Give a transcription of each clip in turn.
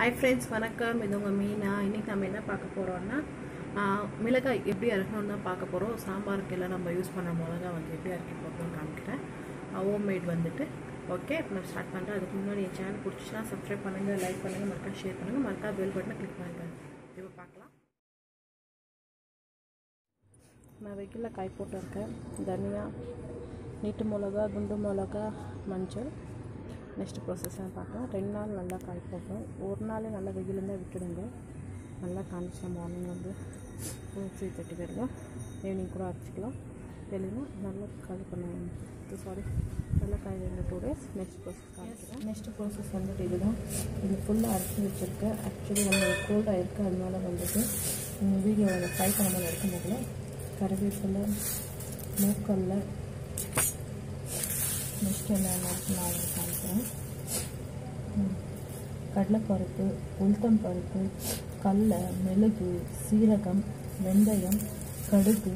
hi friends வணக்கம் இது உங்கள் மீனா இன்றைக்கி நம்ம என்ன பார்க்க போகிறோம்னா மிளகாய் எப்படி அரைக்கணும்னு தான் பார்க்க போகிறோம் சாம்பாருக்கு எல்லாம் நம்ம யூஸ் பண்ண மிளகாய் வந்து எப்படி அரைக்க போகிறோம்னு காமிக்கிறேன் ஹோம் மேட் வந்துட்டு ஓகே இப்போ நான் ஸ்டார்ட் பண்ணுறேன் அதுக்கு முன்னாடி என் சேனல் பிடிச்சிச்சுன்னா சப்ஸ்கிரைப் பண்ணுங்கள் லைக் பண்ணுங்கள் மறக்கா ஷேர் பண்ணுங்கள் மறக்கா பெல் பட்டனை கிளிக் பண்ணுங்கள் இப்போ பார்க்கலாம் நான் வெயிலில் காய் போட்டிருக்கேன் தனியா நீட்டு மிளகா குண்டு மிளகா மஞ்சள் நெக்ஸ்ட் ப்ராசஸ்ஸாக பார்க்கலாம் ரெண்டு நாள் நல்லா காய் போட்டோம் ஒரு நாள் நல்லா வெயில் இருந்தால் விட்டுடுங்க நல்லா காமிச்சா மார்னிங் வந்து ஊசி தட்டி போயிடுவோம் ஈவினிங் கூட அரைச்சிக்கலாம் இல்லைன்னா நல்லா காய் பண்ணுவோம் சாரி நல்லா காய் வேணும் டூ டேஸ் நெக்ஸ்ட் ப்ராசஸ் காமிக்கிறேன் நெக்ஸ்ட் ப்ராசஸ் வந்துட்டு இதுதான் இது ஃபுல்லாக அரைச்சி வச்சுருக்கேன் ஆக்சுவலி நம்ம கோல்டாக இருக்குது அதனால வந்துட்டு வீடியோ ஃப்ரை பண்ணாமல் எடுக்க முடியல கருவேப்பிலை மூக்கல்ல நெக்ஸ்ட் என்னென்ன நான் காமிக்கிறேன் கடலைப்பருப்பு உளுத்தம் பருப்பு கடலை மிளகு சீரகம் வெந்தயம் கடுகு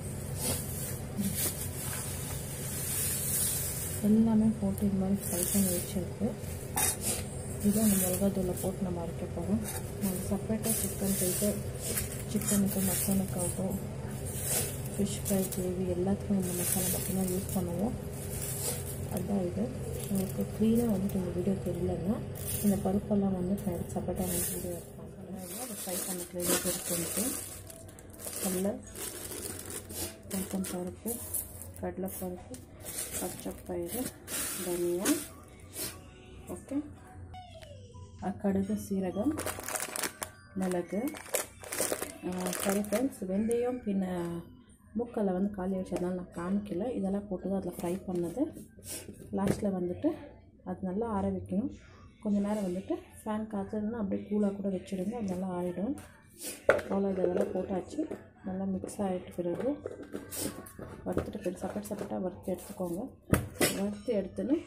எல்லாமே போட்டு இது மாதிரி ஃப்ரை பண்ணி வச்சுருக்கு இது அந்த மிளகாத்தூளை போட்டு நம்ம அரைக்க போகிறோம் நம்ம செப்பரேட்டாக சிக்கன் போயிட்டு சிக்கனுக்கு மட்டனுக்காகவும் ஃபிஷ் ஃப்ரை கிரேவி எல்லாத்துக்கும் இந்த மசாலா மட்டும்தான் யூஸ் பண்ணுவோம் அதுதான் இது உங்களுக்கு க்ளீனாக வந்துட்டு இந்த வீடியோ தெரியலன்னா இந்த பருப்பெல்லாம் வந்து நான் செப்பரேட்டாக நான் வீடியோ எடுப்பாங்க அதை ஃப்ரை பண்ணிக்கிற இது இருக்குன்ட்டு கடலை உளுத்தம் பருப்பு கடலைப்பருப்பு பச்சைப்பயிறு தனியா ஓகே கடுகு சீரகம் மிளகு சரி ஃப்ரெண்ட்ஸ் வெந்தயம் பின்ன மூக்கல்ல வந்து காலி வச்சதுனால நான் காமிக்கல இதெல்லாம் போட்டு தான் அதில் ஃப்ரை பண்ணது லாஸ்ட்டில் வந்துட்டு அது நல்லா ஆற வைக்கணும் கொஞ்ச நேரம் வந்துட்டு ஃபேன் காய்ச்சதுன்னா அப்படியே கூலாக கூட வச்சுடுங்க அது நல்லா ஆறிடும் அவ்வளோ இதெல்லாம் போட்டாச்சு நல்லா மிக்ஸ் ஆகிட்டு பிறகு வறுத்துட்டு பிறகு செப்பரேட் செப்பரேட்டாக வறுத்து எடுத்துக்கோங்க வறுத்து எடுத்துன்னு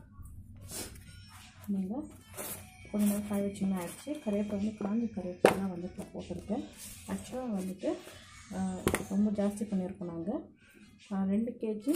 நீங்கள் கொஞ்ச நேரம் காய வச்சிங்கன்னா ஆயிடுச்சு கருவேப்பிலை வந்து காஞ்சி கருவேப்பிலாம் வந்து இப்போ போட்டிருக்கேன் ஆக்சுவலாக வந்துட்டு ரொம்ப ஜாஸ்தி பண்ணியிருக்கோம் நாங்கள் ரெண்டு கேஜி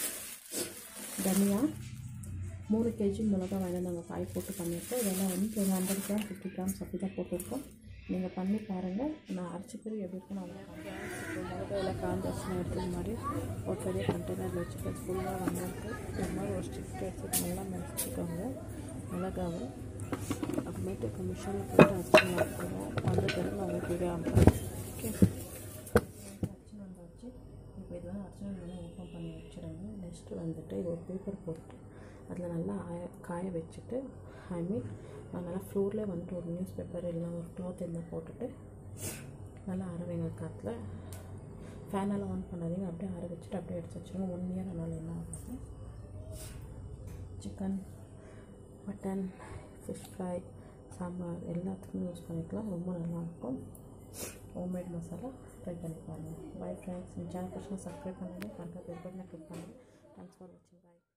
தனியா மூணு கேஜி மிளகா வாங்கி நாங்கள் காய் போட்டு பண்ணியிருக்கோம் இதெல்லாம் வந்து ஒரு ஹண்ட்ரட் கிராம் ஃபிஃப்டி கிராம்ஸ் அப்படி தான் போட்டிருக்கோம் நீங்கள் பண்ணி பாருங்கள் நான் அரைச்சி பிறகு எப்படி இருக்குன்னு அவங்க மிளகாயில் காஞ்சாச்சுன்னா எடுத்து இது மாதிரி ஒரு பெரிய கண்டெய்னர் வச்சுட்டு ஃபுல்லாக வந்திருக்கு இது மாதிரி ஒரு ஸ்டிக் எடுத்துட்டு நல்லா மெரிச்சிக்கோங்க மிளகாவை அப்புறமேட்டுக்கு மிஷினில் போட்டு அரைச்சி நடத்துவோம் அந்த பிறகு அவங்க பெரிய ஓகே அரைச்சி வந்தாச்சு இப்போ இதெல்லாம் அரைச்சி நல்லா ஓப்பன் பண்ணி வச்சுடுங்க நெக்ஸ்ட்டு வந்துட்டு இது ஒரு பேப்பர் போட்டு அதில் நல்லா ஆய காய வச்சுட்டு ஐ மீன் நல்லா ஃப்ளோரில் வந்துட்டு ஒரு நியூஸ் பேப்பர் இல்லைனா ஒரு க்ளாத் இருந்தால் போட்டுட்டு நல்லா ஆற வைங்க காற்றுல ஃபேனெல்லாம் ஆன் பண்ணாதீங்க அப்படியே ஆற வச்சுட்டு அப்படியே எடுத்து வச்சுருங்க ஒன் இயர் அதனால் என்ன ஆகாது chicken mutton fish fry sambar எல்லாத்துக்கும் யூஸ் பண்ணிக்கலாம் ரொம்ப நல்லாயிருக்கும் ஹோம்மேட் மசாலா ட்ரை பண்ணி பாருங்கள் பை ஃப்ரெண்ட்ஸ் என் சேனல் பிடிச்சா சப்ஸ்கிரைப் பண்ணுங்கள் மறக்காம பெல் பட்டனை கிளிக் பண்ணுங்கள் தேங்க்ஸ் ஃபார் வாட்சிங் பாய்